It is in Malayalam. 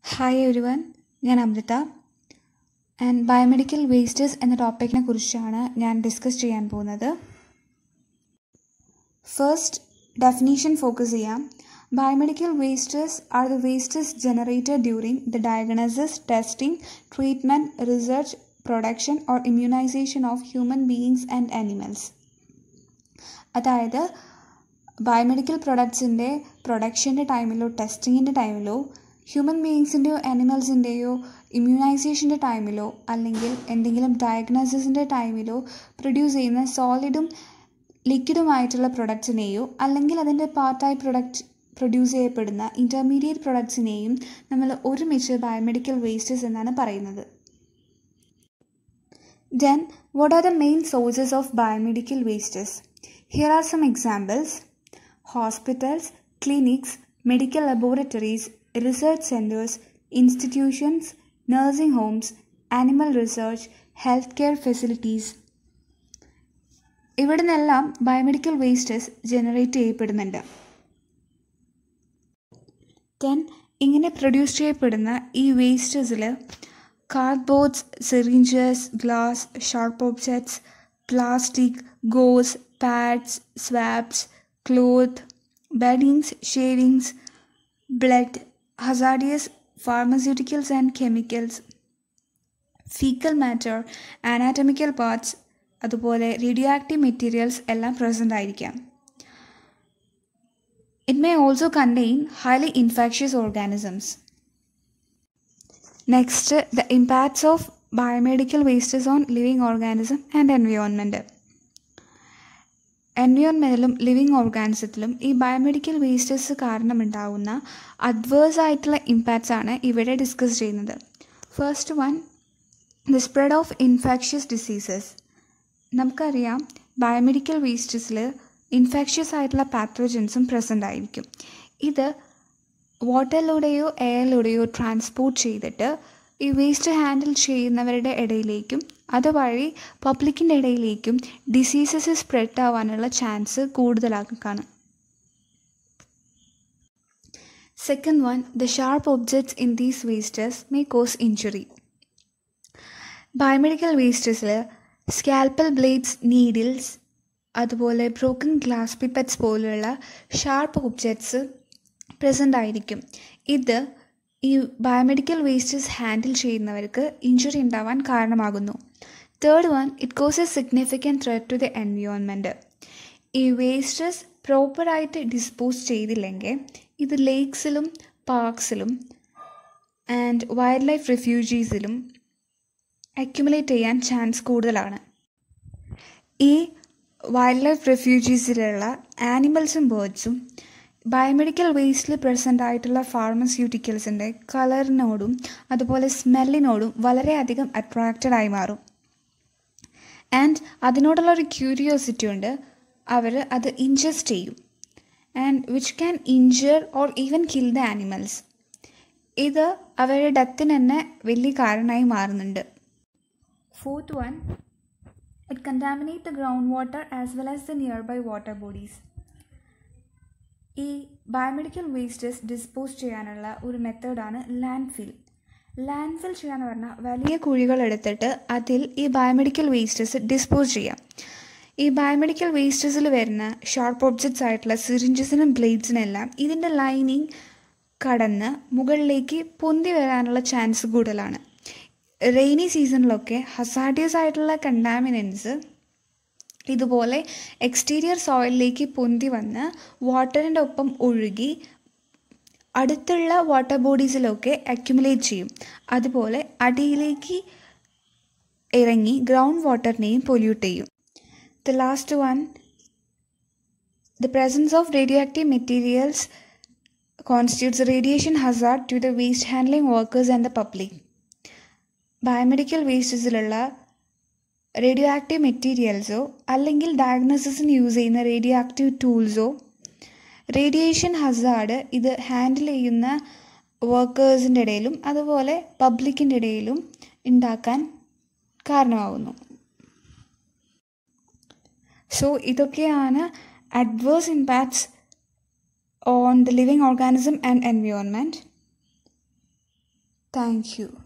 ഹായ് എവരിവൻ ഞാൻ അമൃത ആൻഡ് ബയോമെഡിക്കൽ വേസ്റ്റേഴ്സ് എന്ന ടോപ്പിക്കിനെ കുറിച്ചാണ് ഞാൻ ഡിസ്കസ് ചെയ്യാൻ പോകുന്നത് ഫസ്റ്റ് ഡെഫിനീഷൻ ഫോക്കസ് ചെയ്യാം biomedical wasters are the wasters generated during the diagnosis testing treatment research production or immunization of human beings and animals അതായത് ബയോമെഡിക്കൽ പ്രൊഡക്ട്സിൻ്റെ പ്രൊഡക്ഷൻ്റെ ടൈമിലോ ടെസ്റ്റിങ്ങിൻ്റെ ടൈമിലോ ഹ്യൂമൻ ബീയിങ്സിൻ്റെയോ ആനിമൽസിൻ്റെയോ ഇമ്മ്യൂണൈസേഷൻ്റെ ടൈമിലോ അല്ലെങ്കിൽ എന്തെങ്കിലും ഡയഗ്നോസിസിൻ്റെ ടൈമിലോ പ്രൊഡ്യൂസ് ചെയ്യുന്ന സോളിഡും ലിക്വിഡുമായിട്ടുള്ള പ്രൊഡക്ട്സിനെയോ അല്ലെങ്കിൽ അതിൻ്റെ പാർട്ടായി പ്രൊഡക്റ്റ് പ്രൊഡ്യൂസ് ചെയ്യപ്പെടുന്ന ഇൻ്റർമീഡിയറ്റ് പ്രൊഡക്ട്സിനെയും നമ്മൾ ഒരുമിച്ച് ബയോമെഡിക്കൽ വേസ്റ്റേഴ്സ് എന്നാണ് പറയുന്നത് then what are the main sources of biomedical wasters here are some examples hospitals, clinics, medical laboratories, research centers, institutions, nursing homes, animal research, healthcare facilities. ഇവിടെ നിന്നെല്ലാം ബയോമെഡിക്കൽ വേസ്റ്റസ് ജനറേറ്റ് ചെയ്യപ്പെടുന്നുണ്ട് ദെൻ ഇങ്ങനെ പ്രൊഡ്യൂസ് ചെയ്യപ്പെടുന്ന ഈ വേസ്റ്റസിൽ cardboards syringes glass sharp objects plastic gauze pads swabs cloth, beddings, shavings, blood, hazardous pharmaceuticals and chemicals, fecal matter, anatomical parts, അതുപോലെ റേഡിയോ ആക്റ്റീവ് മെറ്റീരിയൽസ് എല്ലാം പ്രസൻ്റ് ആയിരിക്കാം it may also contain highly infectious organisms next the impacts of biomedical wastes on living organism and environment എൻവയോൺമെൻറ്റിലും ലിവിങ് ഓർഗാനിസത്തിലും ഈ ബയോമെഡിക്കൽ വേസ്റ്റേഴ്സ് കാരണമുണ്ടാകുന്ന അഡ്വേഴ്സ് ആയിട്ടുള്ള ഇമ്പാക്ട്സ് ആണ് ഇവിടെ ഡിസ്കസ് ചെയ്യുന്നത് first one the spread of infectious diseases നമുക്കറിയാം ബയോമെഡിക്കൽ വേസ്റ്റസിൽ ഇൻഫെക്ഷ്യസ് ആയിട്ടുള്ള പാത്തോജൻസും പ്രസൻ്റ് ആയിരിക്കും ഇത് വാട്ടറിലൂടെയോ എയറിലൂടെയോ ട്രാൻസ്പോർട്ട് ചെയ്തിട്ട് ഈ വേസ്റ്റ് ഹാൻഡിൽ ചെയ്യുന്നവരുടെ ഇടയിലേക്കും അതുവഴി പബ്ലിക്കിൻ്റെ ഇടയിലേക്കും ഡിസീസസ് സ്പ്രെഡ് ആവാനുള്ള ചാൻസ് കൂടുതലാണ് second one the sharp objects in these wasters may cause injury biomedical വേസ്റ്റേഴ്സിൽ സ്കാൽപ്പൽ ബ്ലേഡ്സ് നീഡിൽസ് അതുപോലെ ബ്രോക്കൺ ഗ്ലാസ് പിപ്പറ്റ്സ് പോലുള്ള ഷാർപ്പ് ഒബ്ജക്ട്സ് പ്രസൻ്റ് ആയിരിക്കും ഇത് ഈ ബയോമെഡിക്കൽ വേസ്റ്റസ് ഹാൻഡിൽ ചെയ്യുന്നവർക്ക് ഇഞ്ചുറി ഉണ്ടാവാൻ കാരണമാകുന്നു third one it cause a significant threat to the environment ഈ വേസ്റ്റസ് പ്രോപ്പറായിട്ട് ഡിസ്പോസ് ചെയ്തില്ലെങ്കിൽ ഇത് ലേക്സിലും പാർക്സിലും ആൻഡ് വൈൽഡ് ലൈഫ് റെഫ്യൂജീസിലും അക്യുമുലേറ്റ് ചെയ്യാൻ ചാൻസ് കൂടുതലാണ് ഈ വൈൽഡ് ലൈഫ് റെഫ്യൂജീസിലുള്ള ആനിമൽസും ബേർഡ്സും ബയോമെഡിക്കൽ വേസ്റ്റിൽ പ്രസൻ്റ് ആയിട്ടുള്ള ഫാർമസ്യൂട്ടിക്കൽസിൻ്റെ കളറിനോടും അതുപോലെ സ്മെല്ലിനോടും വളരെയധികം അട്രാക്റ്റഡ് ആയി മാറും ആൻഡ് അതിനോടുള്ള ഒരു ക്യൂരിയോസിറ്റി ഉണ്ട് അവർ അത് ഇൻജസ്റ്റ് ചെയ്യും and which can injure or even kill the animals ഇത് അവരുടെ ഡെത്തിന് തന്നെ വലിയ കാരണമായി മാറുന്നുണ്ട് fourth one it contaminate the ground water as well as the nearby water bodies ഈ ബയോമെഡിക്കൽ വേസ്റ്റസ് ഡിസ്പോസ് ചെയ്യാനുള്ള ഒരു മെത്തേഡാണ് ലാൻഡ് ഫിൽ ലാൻഡ് ഫിൽ ചെയ്യാന്ന് പറഞ്ഞാൽ വലിയ കുഴികൾ എടുത്തിട്ട് അതിൽ ഈ ബയോമെഡിക്കൽ വേസ്റ്റസ് ഡിസ്പോസ് ചെയ്യാം ഈ ബയോമെഡിക്കൽ വേസ്റ്റസിൽ വരുന്ന ഷാർപ്പ് ഒബ്ജക്ട്സ് ആയിട്ടുള്ള സിറിഞ്ചസിനും ബ്ലേഡ്സിനെല്ലാം ഇതിൻ്റെ ലൈനിങ് കടന്ന് മുകളിലേക്ക് പൊന്തി വരാനുള്ള ചാൻസ് കൂടുതലാണ് റെയിനി സീസണിലൊക്കെ ഹസാഡിയസ് ആയിട്ടുള്ള കണ്ടാമിനൻസ് ഇതുപോലെ എക്സ്റ്റീരിയർ സോയിലിലേക്ക് പൊന്തി വന്ന് വാട്ടറിൻ്റെ ഒപ്പം ഒഴുകി അടുത്തുള്ള വാട്ടർ ബോഡീസിലൊക്കെ അക്യുമുലേറ്റ് ചെയ്യും അതുപോലെ അടിയിലേക്ക് ഇറങ്ങി ഗ്രൗണ്ട് വാട്ടറിനെയും പൊല്യൂട്ട് ചെയ്യും the last one the presence of radio active materials constitutes radiation hazard to the waste handling workers and the public biomedical വേസ്റ്റസിലുള്ള റേഡിയോ ആക്റ്റീവ് മെറ്റീരിയൽസോ അല്ലെങ്കിൽ ഡയഗ്നോസിസിന് യൂസ് ചെയ്യുന്ന റേഡിയോ ആക്റ്റീവ് ടൂൾസോ റേഡിയേഷൻ ഹസാർഡ് ഇത് ഹാൻഡിൽ ചെയ്യുന്ന വർക്കേഴ്സിൻ്റെ ഇടയിലും അതുപോലെ പബ്ലിക്കിൻ്റെ ഇടയിലും ഉണ്ടാക്കാൻ കാരണമാകുന്നു സോ ഇതൊക്കെയാണ് adverse impacts on the living organism and environment thank U